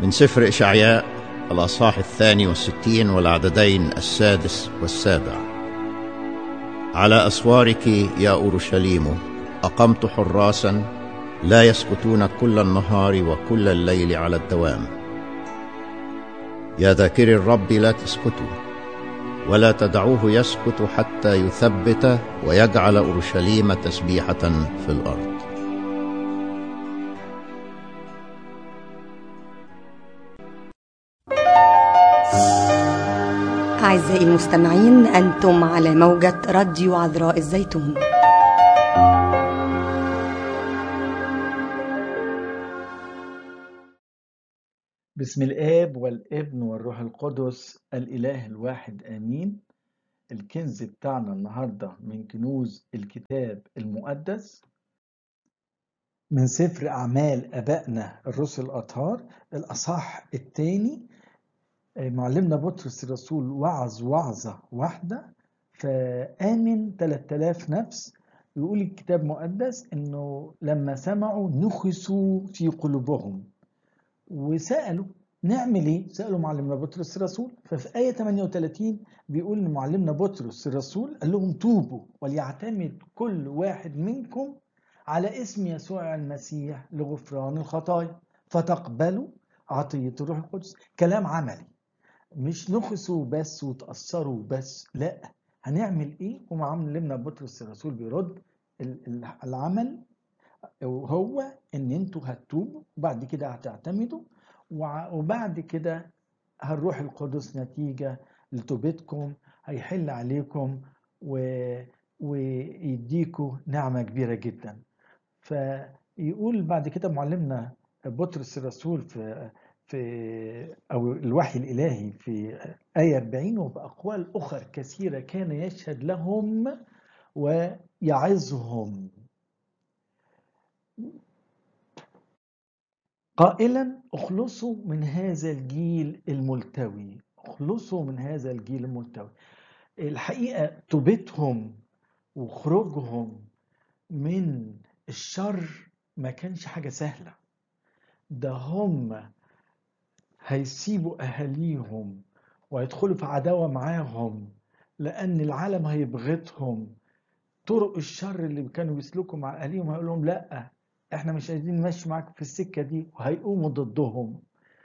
من سفر إشعياء الأصحاح الثاني والستين والعددين السادس والسابع على أسوارك يا أورشليم أقمت حراسا لا يسكتون كل النهار وكل الليل على الدوام يا ذاكري الرب لا تسكتوا ولا تدعوه يسكت حتى يثبت ويجعل أورشليم تسبيحة في الأرض أعزائي المستمعين أنتم على موجة راديو عذراء الزيتون بسم الآب والابن والروح القدس الإله الواحد آمين الكنز بتاعنا النهاردة من كنوز الكتاب المقدس من سفر أعمال أبائنا الرسل الأطهار الأصحاح الثاني معلمنا بطرس الرسول وعظ وعظة واحدة فآمن 3000 نفس يقول الكتاب المقدس إنه لما سمعوا نخسوا في قلوبهم وسألوا نعمل ايه؟ سألوا معلمنا بطرس الرسول ففي آية 38 بيقول إن معلمنا بطرس الرسول قال لهم توبوا وليعتمد كل واحد منكم على اسم يسوع المسيح لغفران الخطايا فتقبلوا عطية الروح القدس كلام عملي مش نخسوا بس وتأثروا بس لا هنعمل ايه ومعلمنا بطرس الرسول بيرد العمل هو ان انتوا هتتوبوا وبعد كده هتعتمدوا وبعد كده هالروح القدس نتيجة لتوبتكم هيحل عليكم و... ويديكوا نعمة كبيرة جدا فيقول بعد كده معلمنا بطرس الرسول في في أو الوحي الإلهي في آية 40 وبأقوال أخر كثيرة كان يشهد لهم ويعظهم قائلا اخلصوا من هذا الجيل الملتوي اخلصوا من هذا الجيل الملتوي الحقيقة توبتهم وخروجهم من الشر ما كانش حاجة سهلة ده هم هيسيبوا أهاليهم ويدخلوا في عداوة معاهم لأن العالم هيبغتهم طرق الشر اللي كانوا بيسلكوا مع أهاليهم هيقول لهم لأ احنا مش عايزين نمشي معاك في السكة دي وهيقوموا ضدهم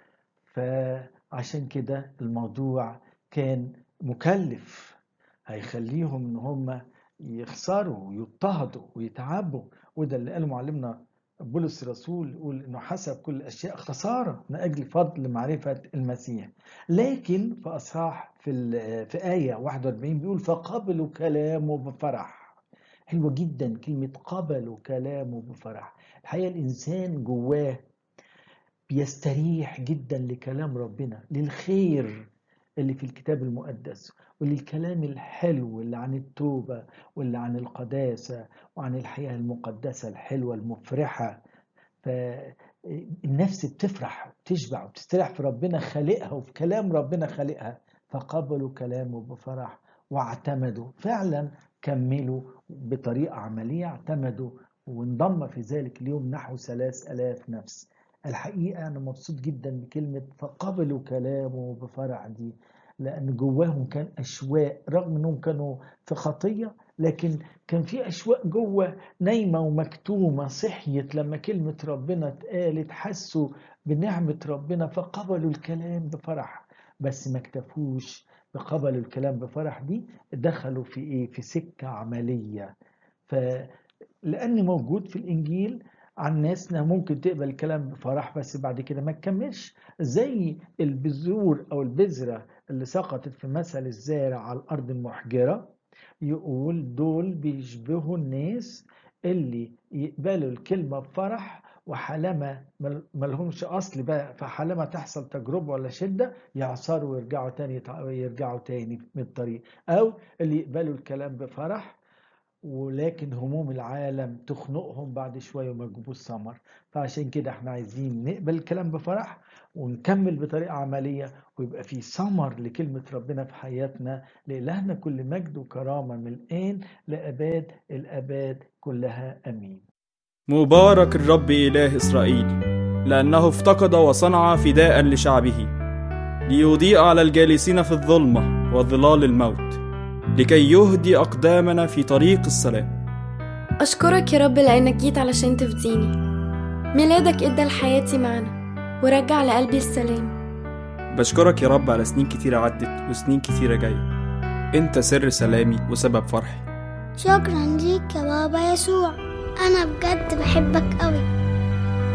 فعشان كده الموضوع كان مكلف هيخليهم ان هم يخسروا ويضطهدوا ويتعبوا وده اللي قاله معلمنا بولس الرسول يقول انه حسب كل الاشياء خساره من اجل فضل معرفه المسيح لكن في اصحاح في في ايه 41 بيقول فقبلوا كلامه بفرح حلوه جدا كلمه قبلوا كلامه بفرح الحقيقه الانسان جواه بيستريح جدا لكلام ربنا للخير اللي في الكتاب المقدس وللكلام الحلو اللي عن التوبة واللي عن القداسة وعن الحياة المقدسة الحلوة المفرحة فالنفس بتفرح وتشبع وتستريح في ربنا خالقها وفي كلام ربنا خالقها فقبلوا كلامه بفرح واعتمدوا فعلا كملوا بطريقة عملية اعتمدوا وانضم في ذلك اليوم نحو ثلاث ألاف نفس الحقيقة أنا مبسوط جدا بكلمة فقبلوا كلامه بفرح دي لأن جواهم كان أشواق رغم أنهم كانوا في خطية لكن كان في أشواق جوه نايمة ومكتومة صحيت لما كلمة ربنا اتقالت حسوا بنعمة ربنا فقبلوا الكلام بفرح بس ما اكتفوش بقبلوا الكلام بفرح دي دخلوا في ايه في سكة عملية فلأن موجود في الإنجيل عن ناسنا ممكن تقبل الكلام بفرح بس بعد كده ما تكملش زي البذور او البذره اللي سقطت في مثل الزارع على الارض المحجره يقول دول بيشبهوا الناس اللي يقبلوا الكلمه بفرح وحالما ما لهمش اصل بقى فحالما تحصل تجربه ولا شده يعصروا ويرجعوا تاني يرجعوا تاني من الطريق او اللي يقبلوا الكلام بفرح ولكن هموم العالم تخنقهم بعد شويه وما يجيبوش ثمر فعشان كده احنا عايزين نقبل الكلام بفرح ونكمل بطريقه عمليه ويبقى في ثمر لكلمه ربنا في حياتنا لالهنا كل مجد وكرامه من الان لاباد الاباد كلها امين مبارك الرب اله اسرائيل لأنه افتقد وصنع فداء لشعبه ليضيء على الجالسين في الظلمة وظلال الموت لكي يهدي أقدامنا في طريق السلام أشكرك يا رب لأنك جيت علشان تفديني ميلادك إدى لحياتي معنا ورجع لقلبي السلام بشكرك يا رب على سنين كتيرة عدت وسنين كتيرة جاية أنت سر سلامي وسبب فرحي شكرا ليك يا بابا يسوع أنا بجد بحبك أوي